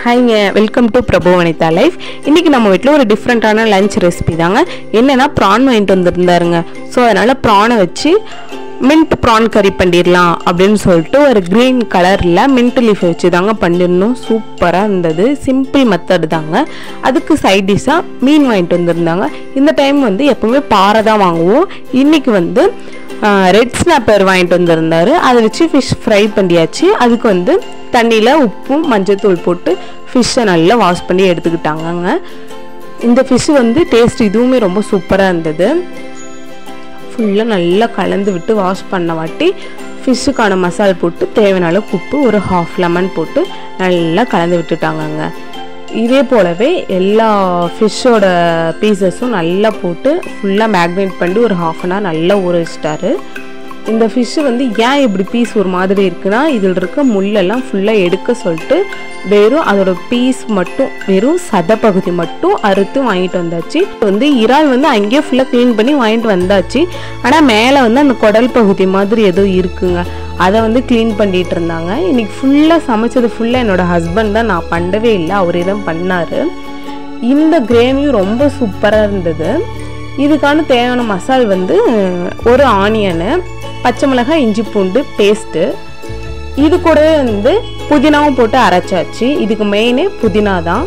ஹாய்ங்க welcome to Prabhu Vanitha life இன்னைக்கு நம்ம வீட்டில் ஒரு டிஃப்ரெண்ட்டான லஞ்ச் ரெசிபி தாங்க என்னன்னா ப்ரான் வாங்கிட்டு வந்திருந்தாருங்க ஸோ அதனால ப்ரானை வச்சு மின்ட் ப்ரான் கறி பண்ணிடலாம் அப்படின்னு சொல்லிட்டு ஒரு க்ரீன் கலரில் மின்ட் லீஃப் வச்சு தாங்க பண்ணிருந்தோம் சூப்பராக இருந்தது சிம்பிள் மெத்தட் தாங்க அதுக்கு சைட் டிஷ்ஷாக மீன் வாங்கிட்டு வந்திருந்தாங்க இந்த டைம் வந்து எப்பவுமே பாறை தான் வாங்குவோம் இன்னைக்கு வந்து ரெட் ஸ்னாப்பர் வாங்கிட்டு வந்திருந்தாரு அதை வச்சு ஃபிஷ் ஃப்ரை பண்ணியாச்சு அதுக்கு வந்து தண்ணியில் உப்பும் மஞ்சத்தூள் போட்டு ஃபிஷ்ஷை நல்லா வாஷ் பண்ணி எடுத்துக்கிட்டாங்கங்க இந்த ஃபிஷ் வந்து டேஸ்ட் இதுவுமே ரொம்ப சூப்பராக இருந்தது ஃபுல்லாக நல்லா கலந்து விட்டு வாஷ் பண்ண வாட்டி ஃபிஷ்ஷுக்கான மசால் போட்டு தேவையான அளவுக்கு உப்பு ஒரு ஹாஃப் லெமன் போட்டு நல்லா கலந்து விட்டுட்டாங்கங்க இதே போலவே எல்லா ஃபிஷ்ஷோட பீசஸும் நல்லா போட்டு ஃபுல்லாக மேக்னேட் பண்ணி ஒரு ஹாஃப் அன் ஹவர் நல்லா ஊற வச்சிட்டாரு இந்த ஃபிஷ்ஷு வந்து ஏன் இப்படி பீஸ் ஒரு மாதிரி இருக்குன்னா இதில் இருக்க முள்ளெல்லாம் ஃபுல்லாக எடுக்க சொல்லிட்டு வெறும் அதோட பீஸ் மட்டும் வெறும் சத பகுதி மட்டும் அறுத்து வாங்கிட்டு வந்தாச்சு வந்து இறால் வந்து அங்கேயே ஃபுல்லாக க்ளீன் பண்ணி வாங்கிட்டு வந்தாச்சு ஆனால் மேலே வந்து அந்த குடல் பகுதி மாதிரி ஏதோ இருக்குங்க அதை வந்து க்ளீன் பண்ணிட்டு இருந்தாங்க இன்னைக்கு ஃபுல்லாக சமைச்சது ஃபுல்லாக என்னோட ஹஸ்பண்ட் தான் நான் பண்ணவே இல்லை அவரே தான் பண்ணார் இந்த கிரேவியும் ரொம்ப சூப்பராக இருந்தது இதுக்கான தேவையான மசால் வந்து ஒரு ஆனியனு பச்சை மிளகாய் இஞ்சி பூண்டு பேஸ்ட்டு இது கூடவே வந்து புதினாவும் போட்டு அரைச்சாச்சு இதுக்கு மெயினே புதினா தான்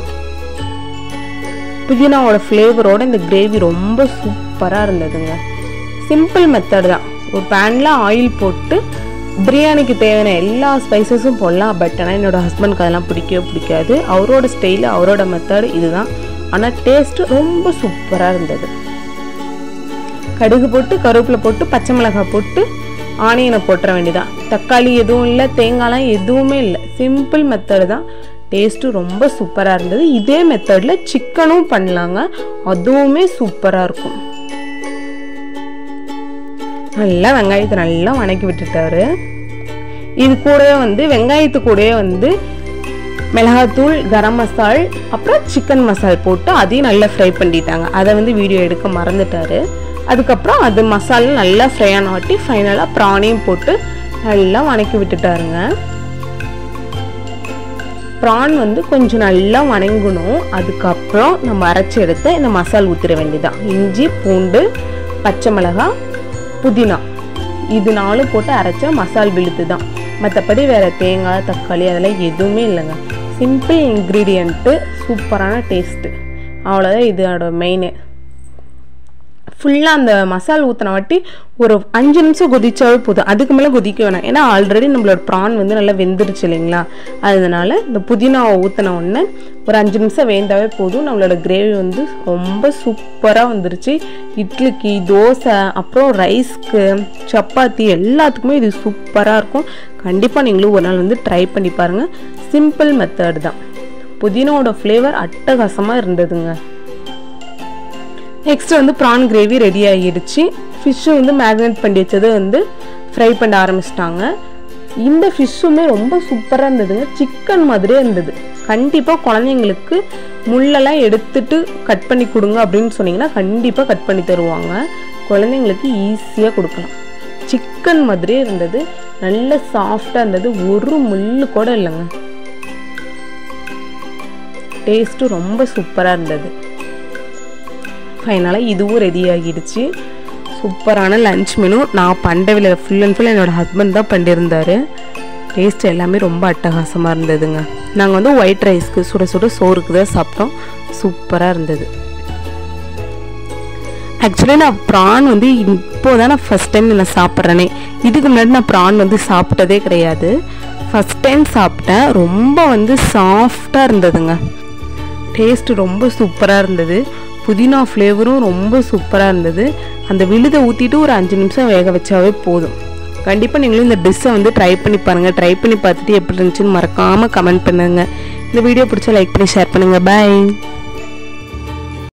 புதினாவோட ஃப்ளேவரோட இந்த கிரேவி ரொம்ப சூப்பராக இருந்ததுங்க சிம்பிள் மெத்தட் தான் ஒரு பேனில் ஆயில் போட்டு பிரியாணிக்கு தேவையான எல்லா ஸ்பைசஸும் போடலாம் பட் ஆனால் என்னோடய ஹஸ்பண்ட்க்கு அதெல்லாம் பிடிக்கவே பிடிக்காது அவரோட ஸ்டைலு அவரோட மெத்தட் இதுதான் ஆனால் டேஸ்ட்டு ரொம்ப சூப்பராக இருந்தது கடுகு போட்டு கருவேப்பிலை போட்டு பச்சை மிளகாய் போட்டு ஆனியனை போட்டுற வேண்டியதான் தக்காளி எதுவும் இல்லை தேங்காய்லாம் எதுவுமே இல்லை சிம்பிள் மெத்தடு தான் டேஸ்ட்டு ரொம்ப சூப்பராக இருந்தது இதே மெத்தடில் சிக்கனும் பண்ணலாங்க அதுவுமே சூப்பராக இருக்கும் நல்லா வெங்காயத்தை நல்லா வணக்கி விட்டுட்டாரு இது கூடவே வந்து வெங்காயத்து கூடவே வந்து மிளகாத்தூள் கரம் மசால் அப்புறம் சிக்கன் மசால் போட்டு அதையும் நல்லா ஃப்ரை பண்ணிட்டாங்க அதை வந்து வீடியோ எடுக்க மறந்துட்டாரு அதுக்கப்புறம் அது மசாலா நல்லா ஃப்ரை ஆன வாட்டி ஃபைனலாக ப்ரானையும் போட்டு நல்லா வணக்கி விட்டுட்டாருங்க ப்ரான் வந்து கொஞ்சம் நல்லா வணங்கணும் அதுக்கப்புறம் நம்ம அரைச்சி எடுத்து இந்த மசால் ஊற்றிட வேண்டியதான் இஞ்சி பூண்டு பச்சை மிளகாய் புதினா இது நாலும் போட்டு அரைச்ச மசால் விழுத்து தான் மற்றபடி வேறு தேங்காய் தக்காளி அதெல்லாம் எதுவுமே இல்லைங்க சிம்பிள் இன்க்ரீடியண்ட்டு சூப்பரான டேஸ்ட்டு அவ்வளோதான் இதோட மெயினு ஃபுல்லாக அந்த மசால் ஊற்றின வாட்டி ஒரு அஞ்சு நிமிஷம் கொதிச்சாவே போதும் அதுக்கு மேலே கொதிக்க வேணாம் ஏன்னா ஆல்ரெடி நம்மளோட ப்ரான் வந்து நல்லா வெந்துருச்சு இல்லைங்களா அதனால இந்த புதினாவை ஊற்றின உடனே ஒரு அஞ்சு நிமிஷம் வேந்தாவே போதும் நம்மளோட கிரேவி வந்து ரொம்ப சூப்பராக வந்துருச்சு இட்லிக்கு தோசை அப்புறம் ரைஸ்க்கு சப்பாத்தி எல்லாத்துக்குமே இது சூப்பராக இருக்கும் கண்டிப்பாக நீங்களும் ஒரு நாள் வந்து ட்ரை பண்ணி பாருங்கள் சிம்பிள் மெத்தட் தான் புதினாவோட ஃப்ளேவர் அட்டகாசமாக இருந்ததுங்க நெக்ஸ்ட் வந்து ப்ரான் கிரேவி ரெடி ஆகிடுச்சு ஃபிஷ்ஷும் வந்து மேக்னேட் பண்ணி வச்சது வந்து ஃப்ரை பண்ண ஆரம்பிச்சிட்டாங்க இந்த ஃபிஷ்ஷுமே ரொம்ப சூப்பராக இருந்ததுங்க சிக்கன் மாதிரியே இருந்தது கண்டிப்பாக குழந்தைங்களுக்கு முள்ளெல்லாம் எடுத்துட்டு கட் பண்ணி கொடுங்க அப்படின்னு சொன்னீங்கன்னா கண்டிப்பாக கட் பண்ணி தருவாங்க குழந்தைங்களுக்கு ஈஸியாக கொடுக்கலாம் சிக்கன் மாதிரியே இருந்தது நல்ல சாஃப்டாக இருந்தது ஒரு முள் கூட இல்லைங்க டேஸ்ட்டும் ரொம்ப சூப்பராக இருந்தது ஃபைனலாக இதுவும் ரெடி ஆகிடுச்சு சூப்பரான லன்ச் மெனு நான் பண்ணவில்லை ஃபுல் அண்ட் ஃபுல் என்னோடய ஹஸ்பண்ட் தான் பண்ணியிருந்தார் டேஸ்ட் எல்லாமே ரொம்ப அட்டகாசமாக இருந்ததுங்க நாங்கள் வந்து ஒயிட் ரைஸ்க்கு சுட சுட சோறுக்கு தான் சாப்பிட்டோம் சூப்பராக இருந்தது ஆக்சுவலி நான் ப்ரான் வந்து இப்போ தான் நான் ஃபஸ்ட் டைம் நான் சாப்பிட்றேனே இதுக்கு முன்னாடி நான் ப்ரான் வந்து சாப்பிட்டதே கிடையாது ஃபஸ்ட் டைம் சாப்பிட்டேன் ரொம்ப வந்து சாஃப்டாக இருந்ததுங்க டேஸ்ட் ரொம்ப சூப்பராக இருந்தது புதினா ஃப்ளேவரும் ரொம்ப சூப்பராக இருந்தது அந்த விழுதை ஊற்றிட்டு ஒரு அஞ்சு நிமிஷம் வேக வச்சாவே போதும் கண்டிப்பாக நீங்களும் இந்த டிஷ்ஷை வந்து ட்ரை பண்ணி பாருங்கள் ட்ரை பண்ணி பார்த்துட்டு எப்படி இருந்துச்சுன்னு மறக்காமல் கமெண்ட் பண்ணுங்கள் இந்த வீடியோ பிடிச்சா லைக் பண்ணி ஷேர் பண்ணுங்கள் பாய்